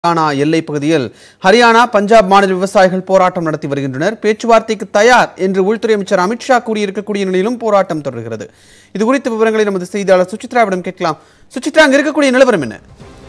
ஹரியானா எல்லைப் பகுதியில் ஹரியானா பஞ்சாப் மாநில விவசாயிகள் போராட்டம் நடத்தி வருகின்றனர் பேச்சுவார்த்தைக்கு தயார் என்று உள்துறை அமைச்சர் அமித்ஷா கூறியிருக்கக்கூடிய நிலையிலும் போராட்டம் தொடர்கிறது இது குறித்த விவரங்களை நமது செய்தியாளர் சுசித்ராவிடம் கேட்கலாம் சுசித்ரா அங்க இருக்கக்கூடிய நிலவரம் என்ன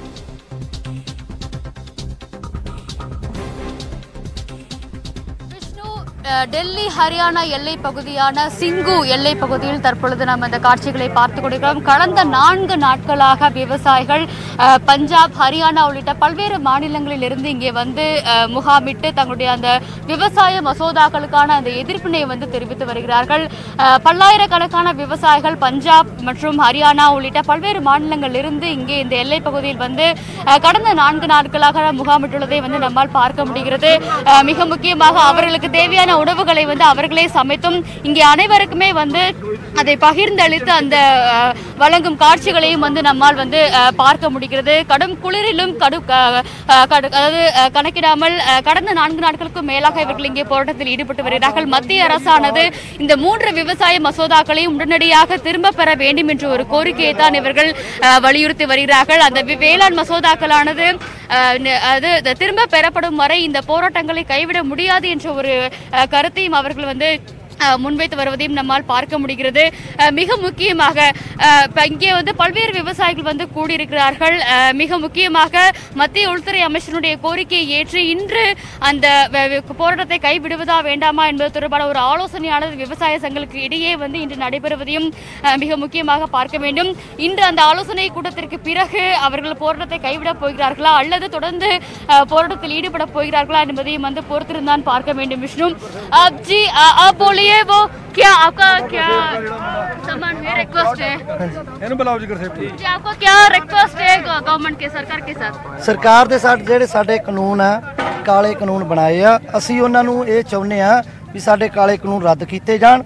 விஷ்ணு அஹ், டெல்லி ஹரியானா எல்லை பகுதியான சிங்கு எல்லை பகுதியில் தற்பொழுது நம்ம இந்த காட்சிகளை பார்த்து கொண்டிருக்கிறோம் கடந்த நான்கு நாட்களாக விவசாயிகள் அஹ், பஞ்சாப் ஹரியானா உள்ளிட்ட பல்வேறு மாநிலங்களில் இருந்து இங்கே வந்து அஹ், முகாமிட்டு தங்களுடைய அந்த விவசாய மசோதாக்களுக்கான அந்த எதிர்ப்பினை வந்து தெரிவித்து வருகிறார்கள் அஹ், பல்லாயிரக்கணக்கான விவசாயிகள் பஞ்சாப் மற்றும் ஹரியானா உள்ளிட்ட பல்வேறு மாநிலங்களில் இருந்து இங்கே இந்த எல்லை பகுதியில் வந்து அஹ், கடந்த நான்கு நாட்களாக முகாமிட்டுள்ளதை வந்து நம்மால் பார்க்க முடிகிறது அஹ், மிக முக்கியமாக அவர்களுக்கு தேவையான உணவுகளை வந்து அவர்களே சமைத்தும் இங்கே அனைவருக்குமே வந்து அதை பகிர்ந்தளித்து அந்த அஹ், வழங்கும் காட்சிகளையும் வந்து நம்மால் வந்து அஹ், பார்க்க முடிகிறது கடும் குளிரிலும் கடு க- அஹ், கடு- அதாவது அஹ், கணக்கிடாமல் அஹ், கடந்த நான்கு நாட்களுக்கும் மேலாக இவர்கள் இங்கே போராட்டத்தில் ஈடுபட்டு வருகிறார்கள் மத்திய அரசானது இந்த மூன்று விவசாய மசோதாக்களையும் உடனடியாக திரும்ப பெற வேண்டும் என்ற ஒரு கோரிக்கையை தான் இவர்கள் அஹ், வலியுறுத்தி வருகிறார்கள் அந்த வி- வேளாண் மசோதாக்களானது அஹ், ந- அது அது திரும்ப பெறப்படும் வரை இந்த போராட்டங்களை கைவிட முடியாது என்ற ஒரு அஹ், கருத்தையும் அவர்கள் வந்து அஹ், முன்வைத்து வருவதையும் நம்மால் பார்க்க முடிகிறது அஹ், மிக முக்கியமாக அஹ், இப்ப இங்கே வந்து பல்வேறு விவசாயிகள் வந்து கூடியிருக்கிறார்கள் அஹ், மிக முக்கியமாக மத்திய உள்துறை அமைச்சருடைய கோரிக்கையை ஏற்று இன்று அந்த வ- வ- போராட்டத்தை கைவிடுவதா வேண்டாமா என்பது தொடர்பான ஒரு ஆலோசனையானது விவசாய சங்கங்களுக்கு இடையே வந்து இன்று நடைபெறுவதையும் அஹ், மிக முக்கியமாக பார்க்க வேண்டும் இன்று அந்த ஆலோசனை கூட்டத்திற்கு பிறகு அவர்கள் போராட்டத்தை கைவிடப் போகிறார்களா அல்லது தொடர்ந்து அஹ், போராட்டத்தில் ஈடுபட போகிறார்களா என்பதையும் வந்து பொறுத்திருந்தான் பார்க்க வேண்டும் விஷ்ணு आप जी आ- आप बोलिए वो क्या आपका क्या सामान है रिक्वेस्ट है ਇਹਨੂੰ ਬੁਲਾਓ ਜੀ ਗੁਰਸੇਵ जी आपका क्या रिक्वेस्ट है गवर्नमेंट के सरकार के साथ ਸਰਕਾਰ ਦੇ ਸਾਡੇ ਜਿਹੜੇ ਸਾਡੇ ਕਾਨੂੰਨ ਆ ਕਾਲੇ ਕਾਨੂੰਨ ਬਣਾਏ ਆ ਅਸੀਂ ਉਹਨਾਂ ਨੂੰ ਇਹ ਚਾਹੁੰਦੇ ਆ ਵੀ ਸਾਡੇ ਕਾਲੇ ਕਾਨੂੰਨ ਰੱਦ ਕੀਤੇ ਜਾਣ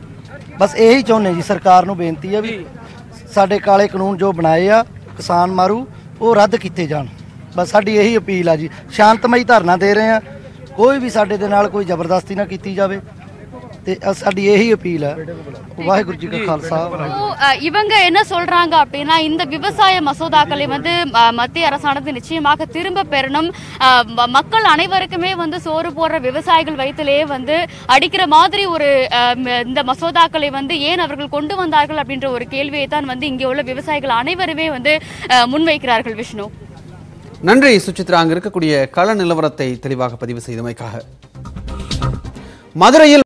ਬਸ ਇਹੀ ਚਾਹੁੰਦੇ ਜੀ ਸਰਕਾਰ ਨੂੰ ਬੇਨਤੀ ਆ ਵੀ ਸਾਡੇ ਕਾਲੇ ਕਾਨੂੰਨ ਜੋ ਬਣਾਏ ਆ ਕਿਸਾਨ ਮਾਰੂ ਉਹ ਰੱਦ ਕੀਤੇ ਜਾਣ ਬਸ ਸਾਡੀ ਇਹੀ ਅਪੀਲ ਆ ਜੀ ਸ਼ਾਂਤਮਈ ਧਰਨਾ ਦੇ ਰਹੇ ਆ ਕੋਈ ਵੀ ਸਾਡੇ ਦੇ ਨਾਲ ਕੋਈ ਜ਼ਬਰਦਸਤੀ ਨਾ ਕੀਤੀ ਜਾਵੇ ਤੇ ਅ- ਸਾਡੀ ਇਹੀ ਅਪੀਲ ਆ ਵਾਹਿਗੁਰੂ ਜੀ ਕਾ ਖਾਲਸਾ இப்போ, அஹ், இவங்க என்ன சொல்றாங்க அப்படின்னா இந்த விவசாய மசோதாக்களை வந்து அஹ், மத்திய அரசானது நிச்சயமாக திரும்ப பெறணும் அஹ், ம- மக்கள் அனைவருக்குமே வந்து சோறு போடுற விவசாயிகள் வயிற்றிலேயே வந்து அடிக்கிற மாதிரி ஒரு அஹ், ம- இந்த மசோதாக்களை வந்து ஏன் அவர்கள் கொண்டு வந்தார்கள் அப்படின்ற ஒரு கேள்வியை தான் வந்து இங்கே உள்ள விவசாயிகள் அனைவருமே வந்து அஹ், முன்வைக்கிறார்கள் விஷ்ணு நன்றி சுசித்ரா அங்க இருக்கக்கூடிய கள நிலவரத்தை தெளிவாக பதிவு செய்தமைக்காக மதுரையில்